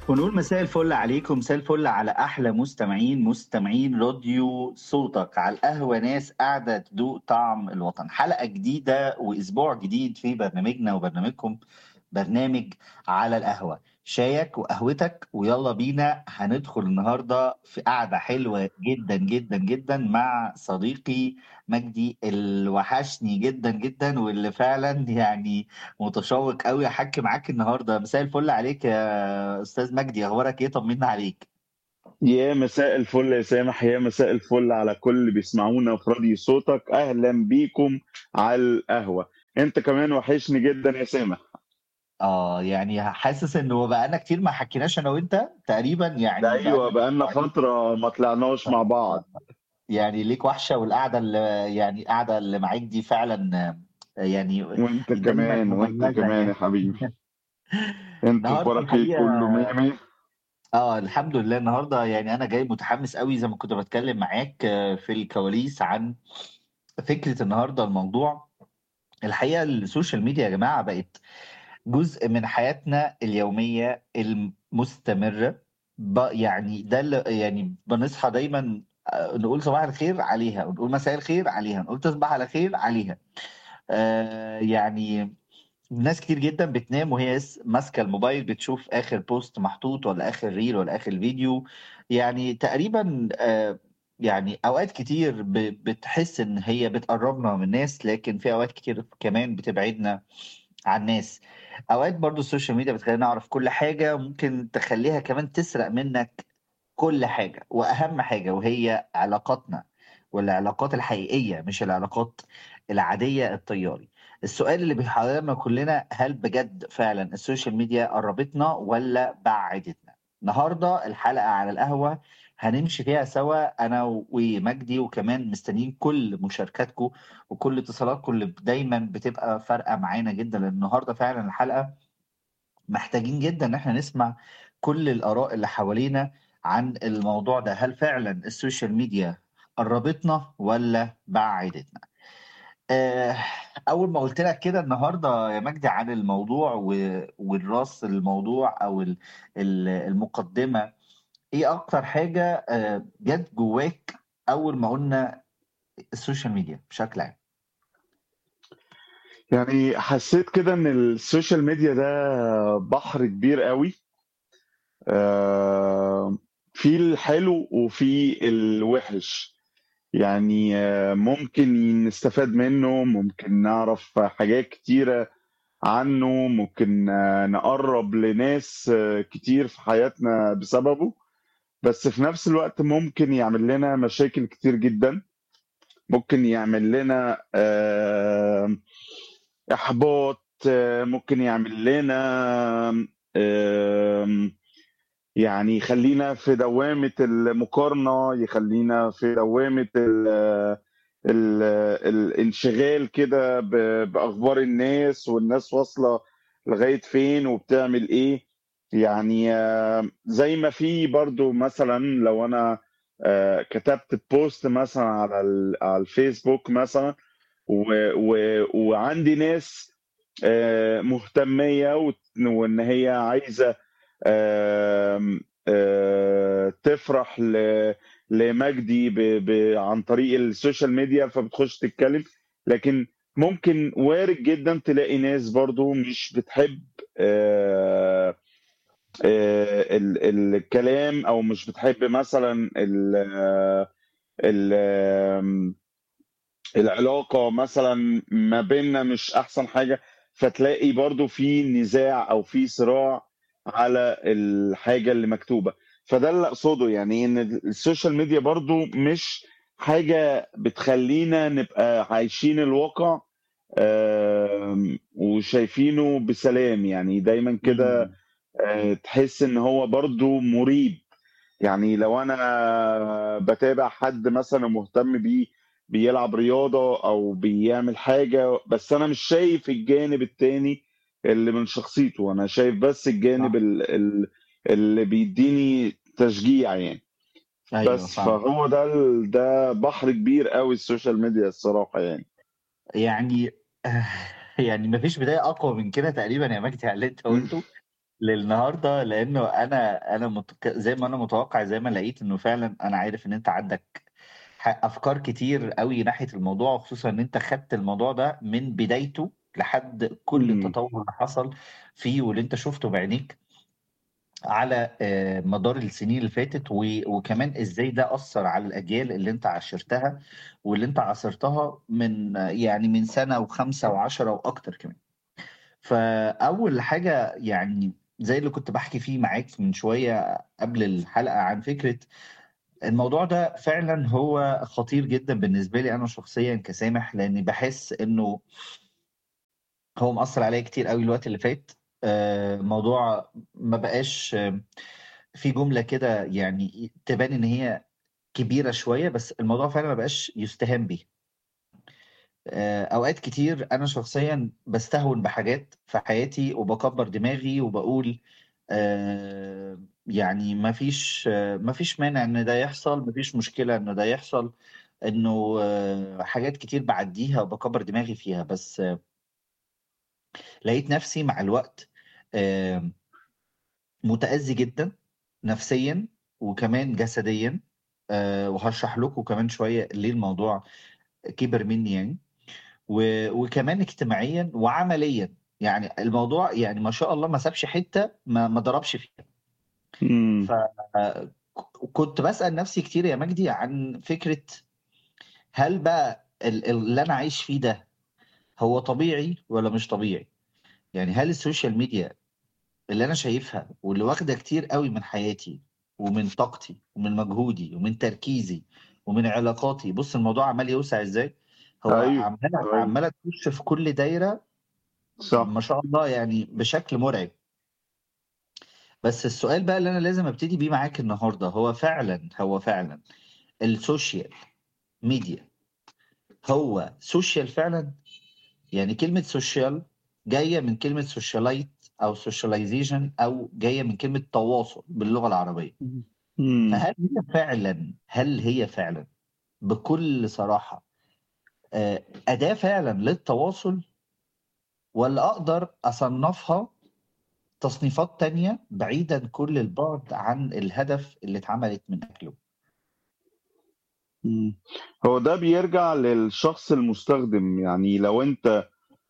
ونقول مساء الفل عليكم مساء الفل على احلى مستمعين مستمعين راديو صوتك على القهوه ناس قاعده تدوق طعم الوطن حلقه جديده واسبوع جديد في برنامجنا وبرنامجكم برنامج على القهوه شايك وقهوتك ويلا بينا هندخل النهارده في قعده حلوه جدا جدا جدا مع صديقي مجدي اللي وحشني جدا جدا واللي فعلا يعني متشوق قوي احكي معاك النهارده مساء الفل عليك يا استاذ مجدي اخبارك ايه طمنا عليك يا مساء الفل يا سامح يا مساء الفل على كل اللي بيسمعونا في راديو صوتك اهلا بيكم على القهوه انت كمان وحشني جدا يا سامح اه يعني حاسس انه بقالنا كتير ما حكيناش انا وانت تقريبا يعني ده ايوه بقالنا بقالنا فتره ما طلعناش مع بعض يعني ليك وحشه والقعده اللي يعني القعده اللي معاك دي فعلا يعني وانت دايما كمان وانت مميزه كمان يا يعني حبيبي انت النهارده اخبارك ايه الحقيقه كله مية مية اه الحمد لله النهارده يعني انا جاي متحمس قوي زي ما كنت بتكلم معاك آه، في الكواليس عن فكره النهارده الموضوع الحقيقه السوشيال ميديا يا جماعه بقت جزء من حياتنا اليوميه المستمره ب- يعني ده اللي يعني بنصحى دايما آه، نقول صباح الخير عليها ونقول مساء الخير عليها نقول تصبح على خير عليها آه يعني ناس كتير جدا بتنام وهي لسه ماسكه الموبايل بتشوف اخر بوست محطوط ولا اخر ريل ولا اخر فيديو يعني تقريبا آه يعني اوقات كتير ب- بتحس ان هي بتقربنا من الناس لكن في اوقات كتير كمان بتبعدنا عن الناس اوقات برضو السوشيال ميديا بتخلينا نعرف كل حاجه ممكن تخليها كمان تسرق منك كل حاجه واهم حاجه وهي علاقاتنا والعلاقات الحقيقيه مش العلاقات العاديه الطياري السؤال اللي بيحيرنا كلنا هل بجد فعلا السوشيال ميديا قربتنا ولا بعدتنا النهارده الحلقه على القهوه هنمشي فيها سوا انا ومجدي وكمان مستنيين كل مشاركاتكم وكل اتصالاتكم اللي دايما بتبقى فارقه معانا جدا لان النهارده فعلا الحلقه محتاجين جدا ان احنا نسمع كل الاراء اللي حوالينا عن الموضوع ده هل فعلا السوشيال ميديا قربتنا ولا بعدتنا آه، اول ما قلت لك كده النهارده يا مجدي عن الموضوع و- والراس الموضوع او ال- ال- المقدمه ايه اكتر حاجه آه، جت جواك اول ما قلنا السوشيال ميديا بشكل عام يعني حسيت كده ان السوشيال ميديا ده بحر كبير قوي آه، في الحلو وفي الوحش يعني آه، ممكن نستفاد منه ممكن نعرف حاجات كتيرة عنه ممكن آه، نقرب لناس آه، كتير في حياتنا بسببه بس في نفس الوقت ممكن يعمل لنا مشاكل كتير جدا ممكن يعمل لنا آه، إحباط آه، ممكن يعمل لنا آم، يعني يخلينا في دوامة المقارنة يخلينا في دوامة ال ال الانشغال كده ب- بأخبار الناس والناس واصلة لغاية فين وبتعمل ايه يعني آه، زي ما في برضو مثلا لو انا آه، كتبت بوست مثلا على ال- على الفيسبوك مثلا و- و- وعندي ناس آه، مهتمية وت- وان هي عايزة آم، آه، تفرح ل- لمجدي ب... ب... عن طريق السوشيال ميديا فبتخش تتكلم لكن ممكن وارد جدا تلاقي ناس برضو مش بتحب آه، آه، ال... الكلام او مش بتحب مثلا ال... ال... آم، العلاقة مثلا ما بيننا مش أحسن حاجة فتلاقي برضو في نزاع أو في صراع على الحاجة اللي مكتوبة فده اللي أقصده يعني إن السوشيال ميديا برضو مش حاجة بتخلينا نبقى عايشين الواقع آم، وشايفينه بسلام يعني دايما كده مم. آه، تحس ان هو برضو مريب يعني لو انا بتابع حد مثلا مهتم بيه بيلعب رياضة او بيعمل حاجة بس انا مش شايف الجانب التاني اللي من شخصيته انا شايف بس الجانب صح ال- ال- اللي بيديني تشجيع يعني ايوه بس فاهم فهو ده ال- ده بحر كبير قوي السوشيال ميديا الصراحة يعني يعني يعني مفيش بدايه اقوى من كده تقريبا يا مجدي على اللي انت قلته للنهارده لانه انا انا متك... زي ما انا متوقع زي ما لقيت انه فعلا انا عارف ان انت عندك ح- افكار كتير قوي ناحيه الموضوع وخصوصا ان انت خدت الموضوع ده من بدايته لحد كل مم. التطور اللي حصل فيه واللي انت شفته بعينيك على آه، مدار السنين اللي فاتت و- وكمان ازاي ده اثر على الاجيال اللي انت عاشرتها واللي انت عاصرتها من آه، يعني من سنه وخمسه وعشره واكتر كمان. فاول حاجه يعني زي اللي كنت بحكي فيه معاك من شويه قبل الحلقه عن فكره الموضوع ده فعلا هو خطير جدا بالنسبه لي انا شخصيا كسامح لاني بحس انه هو مأثر عليا كتير قوي الوقت اللي فات آه، موضوع ما بقاش آه، في جمله كده يعني تبان ان هي كبيره شويه بس الموضوع فعلا ما بقاش يستهان به آه، اوقات كتير انا شخصيا بستهون بحاجات في حياتي وبكبر دماغي وبقول آه، يعني ما فيش آه، ما فيش مانع ان ده يحصل ما فيش مشكلة ان ده يحصل انه آه، حاجات كتير بعديها وبكبر دماغي فيها بس آه، لقيت نفسي مع الوقت آه، متأذي جدا نفسيا وكمان جسديا آه، وهشرح لكم كمان شوية ليه الموضوع كبر مني يعني و... وكمان اجتماعيا وعمليا يعني الموضوع يعني ما شاء الله ما سابش حته ما ما ضربش فيها مم. فكنت بسأل نفسي كتير يا مجدي عن فكره هل بقى ال- ال- اللي انا عايش فيه ده هو طبيعي ولا مش طبيعي يعني هل السوشيال ميديا اللي انا شايفها واللي واخده كتير قوي من حياتي ومن طاقتي ومن مجهودي ومن تركيزي ومن علاقاتي بص الموضوع عمال يوسع ازاي هو ايوه عماله ايوه عماله تخش في كل دايره صح ما شاء الله يعني بشكل مرعب بس السؤال بقى اللي انا لازم ابتدي بيه معاك النهارده هو فعلا هو فعلا السوشيال ميديا هو سوشيال فعلا يعني كلمة سوشيال جاية من كلمة سوشيالايت او سوشياليزيشن او جاية من كلمة تواصل باللغة العربية مم. فهل هي فعلا هل هي فعلا بكل صراحة آه، أداة فعلا للتواصل ولا أقدر أصنفها تصنيفات تانية بعيدا كل البعد عن الهدف اللي اتعملت من أجله مم. هو ده بيرجع للشخص المستخدم يعني لو انت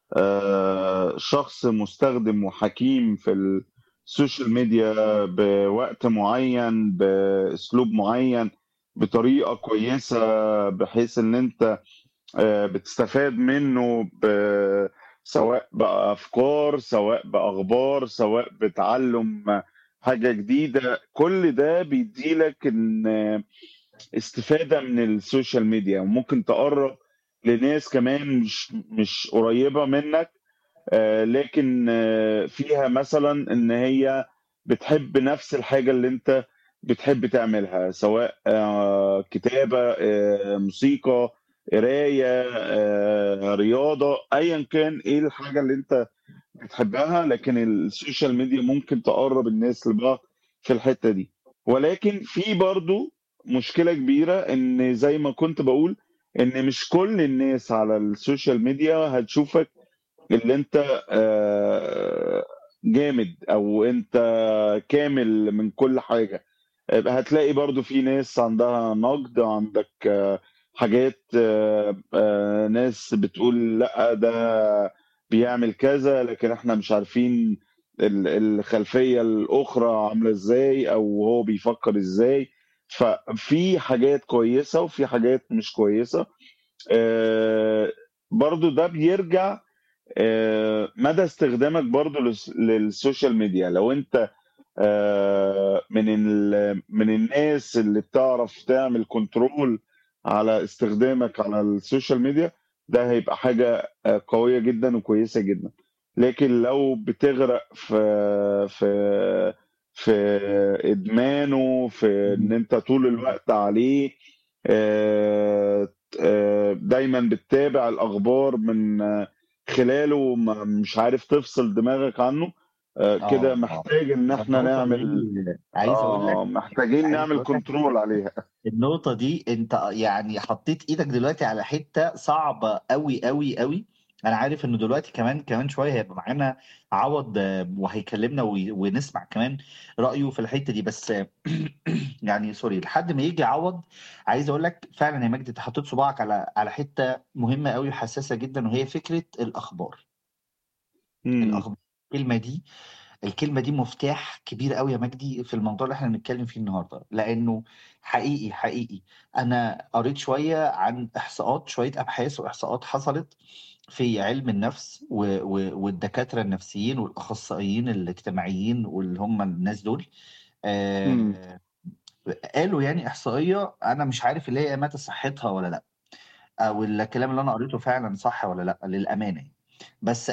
آه، شخص مستخدم وحكيم في السوشيال ميديا بوقت معين باسلوب معين بطريقة كويسة بحيث ان انت آه، بتستفاد منه ب- سواء بأفكار سواء بأخبار سواء بتعلم حاجة جديدة كل ده بيديلك ان استفادة من السوشيال ميديا وممكن تقرب لناس كمان مش مش قريبة منك آه، لكن آه، فيها مثلا ان هي بتحب نفس الحاجة اللي انت بتحب تعملها سواء آه، كتابة آه، موسيقى قراية آه، رياضة ايا كان ايه الحاجة اللي انت بتحبها لكن السوشيال ميديا ممكن تقرب الناس لبعض في الحتة دي ولكن في برضو مشكلة كبيرة ان زي ما كنت بقول ان مش كل الناس على السوشيال ميديا هتشوفك اللي انت آه، جامد او انت كامل من كل حاجة هتلاقي برضو في ناس عندها نقد عندك آه، حاجات آه، آه، ناس بتقول لا ده بيعمل كذا لكن احنا مش عارفين ال- الخلفية الأخرى عاملة ازاي أو هو بيفكر ازاي ففي حاجات كويسة وفي حاجات مش كويسة آه، برضو ده بيرجع آه، مدى استخدامك برضو للس- للسوشيال ميديا لو انت آه، من ال- من الناس اللي بتعرف تعمل كنترول على استخدامك على السوشيال ميديا ده هيبقى حاجة آه، قوية جدا وكويسة جدا لكن لو بتغرق في في في إدمانه في إن أنت طول الوقت عليه آه، آه، دايما بتتابع الأخبار من آه، خلاله ما- مش عارف تفصل دماغك عنه آه، كده اه اه محتاج ان احنا النقطة نعمل دي عايز اقول لك اه محتاجين عايز نعمل اقول لك كنترول عليها النقطة دي انت يعني حطيت ايدك دلوقتي على حتة صعبة قوي قوي قوي أنا عارف إنه دلوقتي كمان كمان شوية هيبقى معانا عوض آه، وهيكلمنا وي- ونسمع كمان رأيه في الحتة دي بس يعني سوري لحد ما يجي عوض عايز اقول لك فعلا يا مجدي انت حطيت صباعك على على حته مهمه قوي وحساسه جدا وهي فكره الاخبار امم الاخبار الكلمه دي الكلمه دي مفتاح كبير قوي يا مجدي في الموضوع اللي احنا بنتكلم فيه النهارده لانه حقيقي حقيقي انا قريت شويه عن احصاءات شويه ابحاث واحصاءات حصلت في علم النفس و... و... والدكاتره النفسيين والاخصائيين الاجتماعيين واللي هم الناس دول امم آه... قالوا يعني احصائيه انا مش عارف اللي هي مدى صحتها ولا لا او الكلام اللي انا قريته فعلا صح ولا لا للامانه يعني. بس